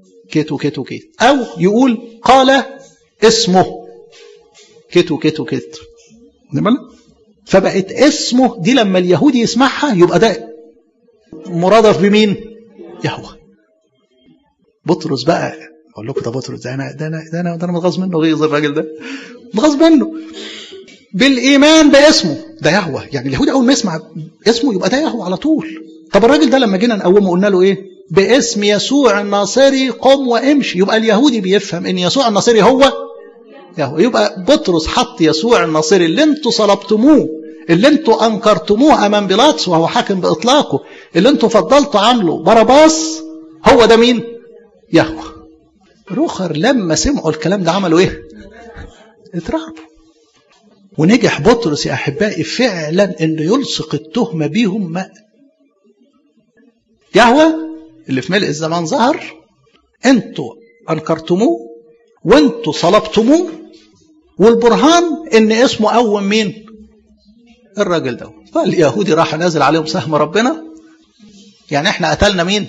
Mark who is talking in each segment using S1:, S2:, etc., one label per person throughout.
S1: كيت وكيت وكيت او يقول قال اسمه كيت وكيت وكيت فبقت اسمه دي لما اليهودي يسمعها يبقى ده مرادف بمين يهوه بطرس بقى اقول لكم ده بطرس ده انا ده انا ده انا, ده أنا متغاظ منه غيظ الراجل ده متغاظ منه بالايمان باسمه ده يهوه يعني اليهودي اول ما يسمع اسمه يبقى ده يهوه على طول طب الراجل ده لما جينا نقومه قلنا له ايه باسم يسوع الناصري قم وامشي يبقى اليهودي بيفهم ان يسوع الناصري هو يهوه يبقى بطرس حط يسوع الناصري اللي انتوا صلبتموه اللي انتوا انكرتموه امام بيلاطس وهو حاكم باطلاقه اللي انتوا فضلتوا عنه باراباس هو ده مين يهوه رخر لما سمعوا الكلام ده عملوا ايه اترعبوا ونجح بطرس يا احبائي فعلا انه يلصق التهمه بيهم ما يهوه اللي في ملء الزمان ظهر انتوا انكرتموه وانتوا صلبتموه والبرهان ان اسمه قوم مين الراجل ده فاليهودي راح نازل عليهم سهم ربنا يعني احنا قتلنا مين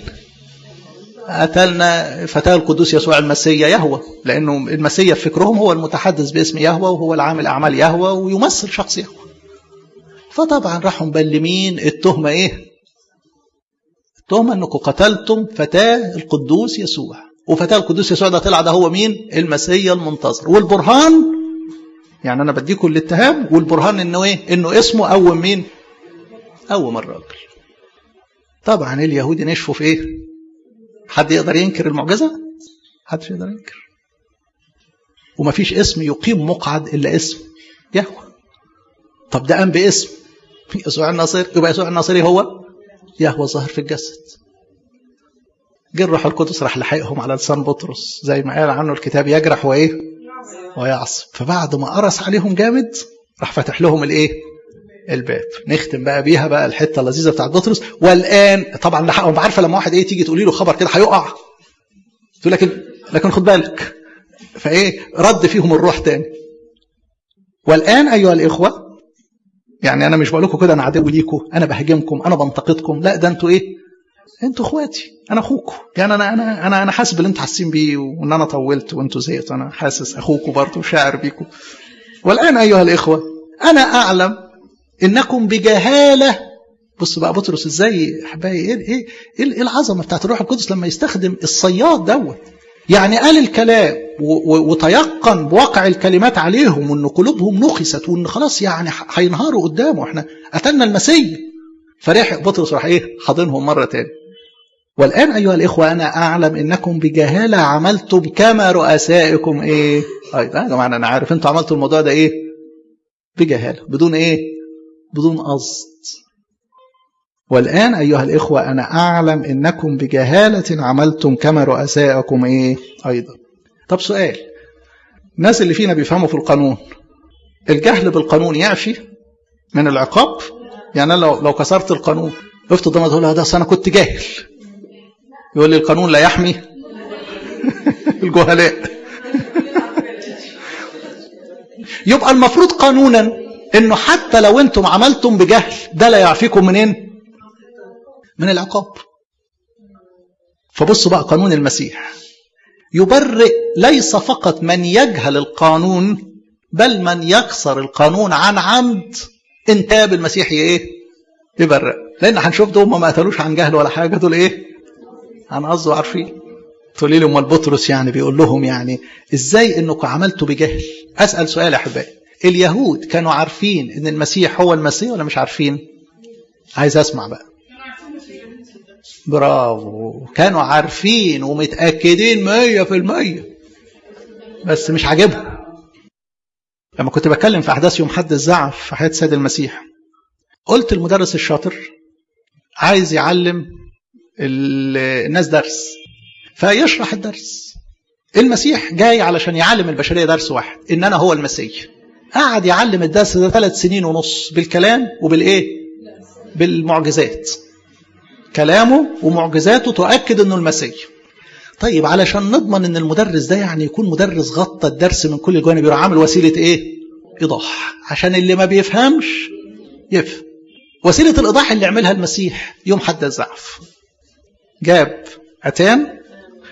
S1: قتلنا فتاه القدوس يسوع المسيا يهوى لانه المسيا في فكرهم هو المتحدث باسم يهوى وهو العامل اعمال يهوى ويمثل شخص يهوى فطبعا راحوا مبلمين التهمه ايه التهمه انكم قتلتم فتاه القدوس يسوع وفتاه القدوس يسوع ده طلع ده هو مين المسيا المنتظر والبرهان يعني انا بديكم الاتهام والبرهان انه ايه انه اسمه قوم مين قوم الراجل طبعا اليهودي نشفوا في ايه حد يقدر ينكر المعجزة حدش يقدر ينكر ومفيش اسم يقيم مقعد إلا اسم يهوه طب ده قام باسم يسوع الناصري يبقى يسوع الناصري هو يهوه ظاهر في الجسد جه الروح القدس راح لحقهم على لسان بطرس زي ما قال عنه الكتاب يجرح وايه ويعصب فبعد ما قرص عليهم جامد راح فتح لهم الايه الباب نختم بقى بيها بقى الحته اللذيذه بتاعت بطرس والان طبعا لحقهم عارفه لما واحد ايه تيجي تقولي له خبر كده هيقع تقول لكن لكن خد بالك فايه رد فيهم الروح تاني والان ايها الاخوه يعني انا مش بقول لكم كده انا عدو ليكم انا بهاجمكم انا بنتقدكم لا ده انتوا ايه انتوا اخواتي انا اخوكم يعني انا انا انا انا حاسس باللي انتوا حاسين بيه وان انا طولت وانتوا زهقت انا حاسس اخوكم برضه وشاعر بيكم والان ايها الاخوه انا اعلم انكم بجهاله بص بقى بطرس ازاي احبائي ايه ايه ايه العظمه بتاعت الروح القدس لما يستخدم الصياد دوت يعني قال الكلام وتيقن بواقع الكلمات عليهم وان قلوبهم نخست وان خلاص يعني هينهاروا قدامه احنا قتلنا المسيح فرح بطرس راح ايه حاضنهم مره تاني والان ايها الاخوه انا اعلم انكم بجهاله عملتم كما رؤسائكم ايه ايضا يا جماعه انا عارف انتوا عملتوا الموضوع ده ايه بجهاله بدون ايه بدون قصد والآن أيها الإخوة أنا أعلم إنكم بجهالة عملتم كما رؤسائكم إيه أيضا طب سؤال الناس اللي فينا بيفهموا في القانون الجهل بالقانون يعفي من العقاب يعني أنا لو, لو كسرت القانون افترض ما تقول ده أنا كنت جاهل يقول لي القانون لا يحمي الجهلاء يبقى المفروض قانونا انه حتى لو انتم عملتم بجهل ده لا يعفيكم منين من العقاب فبصوا بقى قانون المسيح يبرئ ليس فقط من يجهل القانون بل من يكسر القانون عن عمد ان تاب المسيح ايه يبرئ لان هنشوف دول ما قتلوش عن جهل ولا حاجه دول ايه عن قصد عارفين تقولي لي امال بطرس يعني بيقول لهم يعني ازاي انكم عملتوا بجهل اسال سؤال يا احبائي اليهود كانوا عارفين ان المسيح هو المسيح ولا مش عارفين عايز اسمع بقى برافو كانوا عارفين ومتأكدين مية في المية بس مش عاجبهم لما كنت بتكلم في أحداث يوم حد الزعف في حياة سيد المسيح قلت المدرس الشاطر عايز يعلم الناس درس فيشرح الدرس المسيح جاي علشان يعلم البشرية درس واحد إن أنا هو المسيح قعد يعلم الدرس ده ثلاث سنين ونص بالكلام وبالإيه بالمعجزات كلامه ومعجزاته تؤكد انه المسيح طيب علشان نضمن ان المدرس ده يعني يكون مدرس غطى الدرس من كل الجوانب يروح عامل وسيله ايه ايضاح عشان اللي ما بيفهمش يفهم وسيله الايضاح اللي عملها المسيح يوم حد الزعف جاب اتان